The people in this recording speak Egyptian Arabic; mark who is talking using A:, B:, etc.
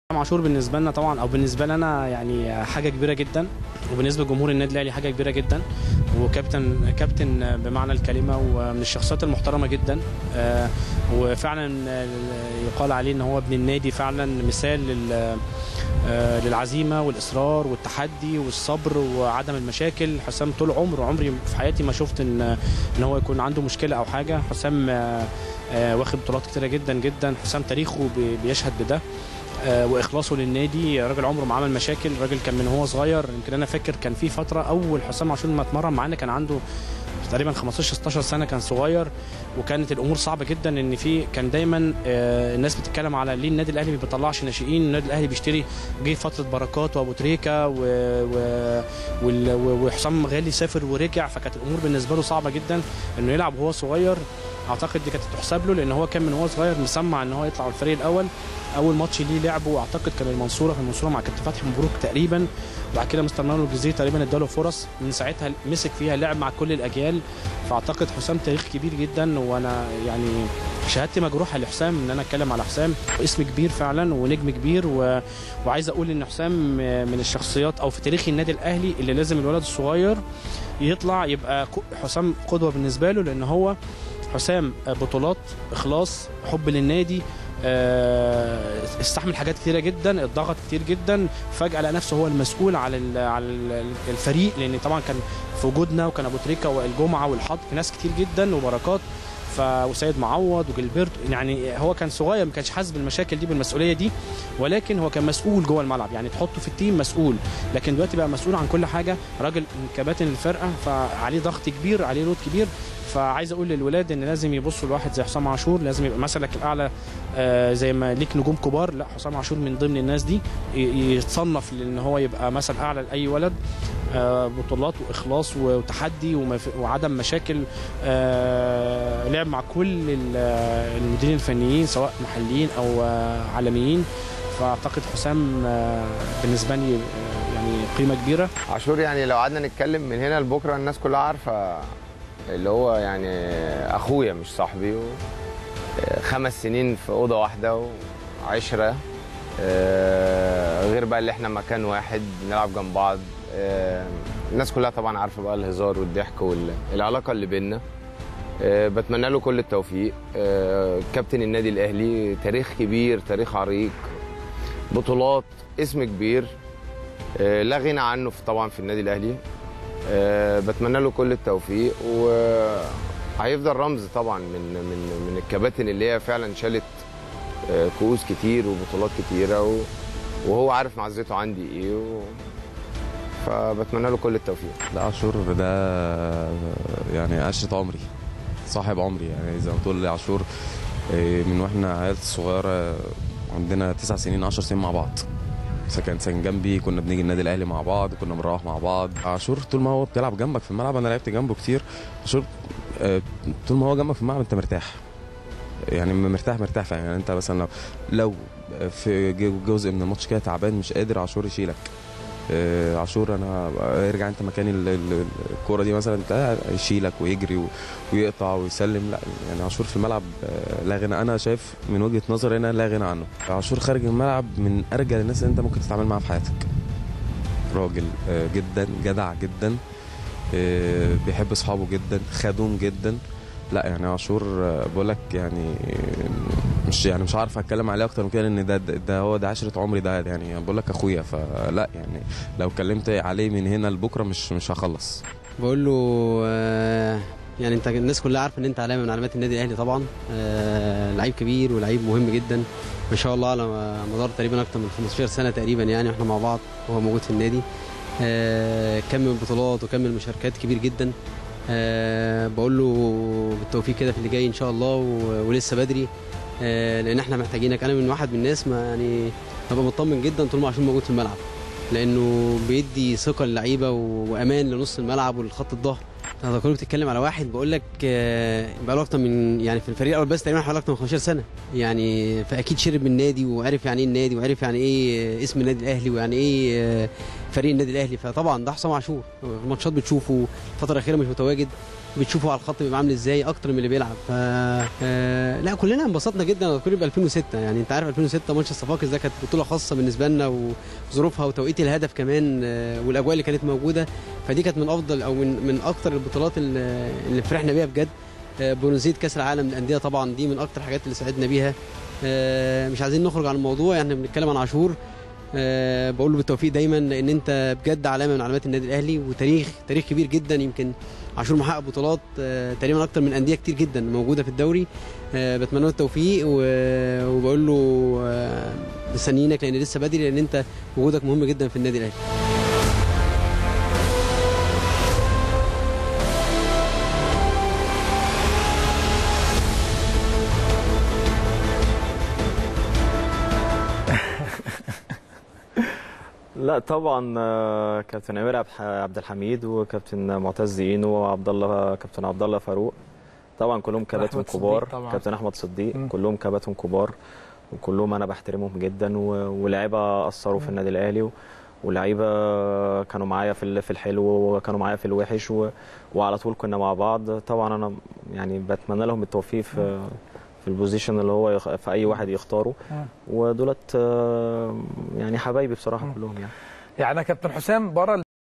A: حسام عاشور بالنسبه لنا طبعا او بالنسبه لنا يعني حاجه كبيره جدا وبالنسبه لجمهور النادي الاهلي حاجه كبيره جدا وكابتن كابتن بمعنى الكلمه ومن الشخصيات المحترمه جدا آه، وفعلا يقال عليه ان هو ابن النادي فعلا مثال لل آه، للعزيمه والاصرار والتحدي والصبر وعدم المشاكل حسام طول عمره عمري في حياتي ما شفت ان ان هو يكون عنده مشكله او حاجه حسام آه، آه، واخد بطولات كتيره جدا جدا حسام تاريخه بي- بيشهد بده آه، واخلاصه للنادي راجل عمره ما عمل مشاكل راجل كان من هو صغير يمكن انا فاكر كان في فتره اول حسام عاشور ما اتمرن معانا كان عنده تقريبا 15 16 سنه كان صغير وكانت الامور صعبه جدا ان في كان دايما آه، الناس بتتكلم على ليه النادي الاهلي ما بيطلعش ناشئين النادي الاهلي بيشتري جه فتره بركات وابو تريكه و... و... وال- و... وحسام غالي سافر ورجع فكانت الامور بالنسبه له صعبه جدا انه يلعب وهو صغير اعتقد دي كانت تحسب له لان هو كان من هو صغير مسمع ان هو يطلع الفريق الاول اول ماتش ليه لعبه اعتقد كان المنصوره في المنصوره مع كابتن فتحي مبروك تقريبا وبعد كده مستر مانويل الجزيري تقريبا اداله فرص من ساعتها مسك فيها لعب مع كل الاجيال فاعتقد حسام تاريخ كبير جدا وانا يعني شهادتي مجروحه لحسام ان انا اتكلم على حسام اسم كبير فعلا ونجم كبير و... وعايز اقول ان حسام من الشخصيات او في تاريخ النادي الاهلي اللي لازم الولد الصغير يطلع يبقى ك- حسام قدوه بالنسبه له لان هو حسام بطولات اخلاص حب للنادي آه، استحمل حاجات كتيره جدا اتضغط كتير جدا فجاه لقى نفسه هو المسؤول على ال- على ال- الفريق لان طبعا كان في وجودنا وكان ابو تريكه والجمعه والحط ناس كتير جدا وبركات ف وسيد معوض وجilberto يعني هو كان صغير ما كانش حاسس بالمشاكل دي بالمسؤوليه دي ولكن هو كان مسؤول جوه الملعب يعني تحطه في التيم مسؤول لكن دلوقتي بقى مسؤول عن كل حاجه راجل من كباتن الفرقه فعليه ضغط كبير عليه لود كبير فعايز اقول للولاد ان لازم يبصوا لواحد زي حسام عاشور لازم يبقى مثلك الاعلى آه، زي ما ليك نجوم كبار لا حسام عاشور من ضمن الناس دي ي- يتصنف لان هو يبقى مثل اعلى لاي ولد آه، بطولات واخلاص وتحدي ومف- وعدم مشاكل آه، لعب مع كل ال- المديرين الفنيين سواء محليين او آه، عالميين فاعتقد حسام آه، بالنسبه لي آه، يعني قيمه كبيره
B: عاشور يعني لو قعدنا نتكلم من هنا لبكره الناس كلها عارفه اللي هو يعني اخويا مش صاحبي و خمس سنين في اوضه واحده وعشره آه، غير بقى اللي احنا مكان واحد بنلعب جنب بعض آه، الناس كلها طبعا عارفه بقى الهزار والضحك والعلاقه اللي بينا آه، بتمنى له كل التوفيق آه، كابتن النادي الاهلي تاريخ كبير تاريخ عريق بطولات اسم كبير آه، لا غنى عنه في طبعا في النادي الاهلي آه، بتمنى له كل التوفيق وهيفضل رمز طبعا من من من الكباتن اللي هي فعلا شالت آه، كؤوس كتير وبطولات كتيره و- وهو عارف معزته عندي ايه و... فبتمنى له كل التوفيق
C: لا عاشور ده يعني عشرة عمري صاحب عمري يعني زي ما تقول لي عاشور إيه، من واحنا عيال صغيرة عندنا تسع سنين عشر سنين مع بعض سكن سكن جنبي كنا بنيجي النادي الاهلي مع بعض كنا بنروح مع بعض عاشور طول ما هو بتلعب جنبك في الملعب انا لعبت جنبه كتير عاشور آه، طول ما هو جنبك في الملعب انت مرتاح يعني مرتاح مرتاح فعلا يعني انت مثلا لو لو في جزء من الماتش كده تعبان مش قادر عاشور يشيلك آه، عاشور انا ارجع انت مكان ال- ال- الكوره دي مثلا انت يشيلك ويجري و- ويقطع ويسلم لا يعني عاشور في الملعب آه، لا غنى انا شايف من وجهه نظري انا لا غنى عنه عاشور خارج الملعب من ارجل الناس اللي انت ممكن تتعامل معاها في حياتك راجل آه، جدا جدع جدا آه، بيحب اصحابه جدا خدوم جدا لا يعني عاشور آه، بقول لك يعني مش يعني مش عارف اتكلم عليه اكتر من كده لان ده, ده, ده هو ده عشره عمري ده يعني بقول لك اخويا فلا يعني لو اتكلمت عليه من هنا لبكره مش مش هخلص
D: بقول له آه، يعني انت الناس كلها عارفه ان انت علامه من علامات النادي الاهلي طبعا آه، لعيب كبير ولعيب مهم جدا ما شاء الله على مدار تقريبا اكتر من 15 سنه تقريبا يعني واحنا مع بعض وهو موجود في النادي آه، كم من بطولات وكم من مشاركات كبير جدا آه، بقول له بالتوفيق كده في اللي جاي ان شاء الله و- ولسه بدري آه، لان احنا محتاجينك انا من واحد من الناس ما يعني ببقى مطمن جدا طول ما عاشور موجود في الملعب لانه بيدي ثقه للعيبه و- وامان لنص الملعب ولخط الظهر انا كنت بتتكلم على واحد بقول لك آه، بقى له اكتر من يعني في الفريق الاول بس تقريبا حوالي اكتر من 15 سنه يعني فاكيد شرب من النادي وعرف يعني ايه النادي وعرف يعني ايه آه، اسم النادي الاهلي ويعني ايه آه، فريق النادي الاهلي فطبعا ده حسام عاشور في الماتشات بتشوفه الفتره الاخيره مش متواجد بتشوفه على الخط بيبقى عامل ازاي اكتر من اللي بيلعب ف آه، لا كلنا انبسطنا جدا على طول 2006 يعني انت عارف 2006 ماتش الصفاقس ده كانت بطوله خاصه بالنسبه لنا وظروفها وتوقيت الهدف كمان آه، والاجواء اللي كانت موجوده فدي كانت من افضل او من من اكتر البطولات اللي اللي فرحنا بيها بجد آه، برونزيه كاس العالم للانديه طبعا دي من اكتر الحاجات اللي سعدنا بيها آه، مش عايزين نخرج عن الموضوع يعني بنتكلم عن عاشور آه، بقول له بالتوفيق دايما لان انت بجد علامه من علامات النادي الاهلي وتاريخ تاريخ كبير جدا يمكن عاشور محقق بطولات آه، تقريبا اكتر من انديه كتير جدا موجوده في الدوري آه، بتمنى له التوفيق و- وبقول له آه، مستنيينك لان لسه بدري لان انت وجودك مهم جدا في النادي الاهلي
E: لا طبعا آه، كابتن امير عبد الح- عبد الحميد وكابتن معتز اينو وعبد الله كابتن عبد الله فاروق طبعا كلهم كباتن
F: أحمد صديق
E: كبار
F: طبعاً.
E: كابتن احمد صديق
F: مم.
E: كلهم كباتن كبار وكلهم انا بحترمهم جدا و- ولاعيبه اثروا في النادي الاهلي و- ولاعيبه كانوا معايا في ال- في الحلو وكانوا معايا في الوحش و... وعلى طول كنا مع بعض طبعا انا يعني بتمنى لهم التوفيق في في البوزيشن اللي هو يخ... في اي واحد يختاره
F: مم.
E: ودولت آه، يعني حبايبي بصراحه كلهم يعني
F: يعني يا كابتن حسام بره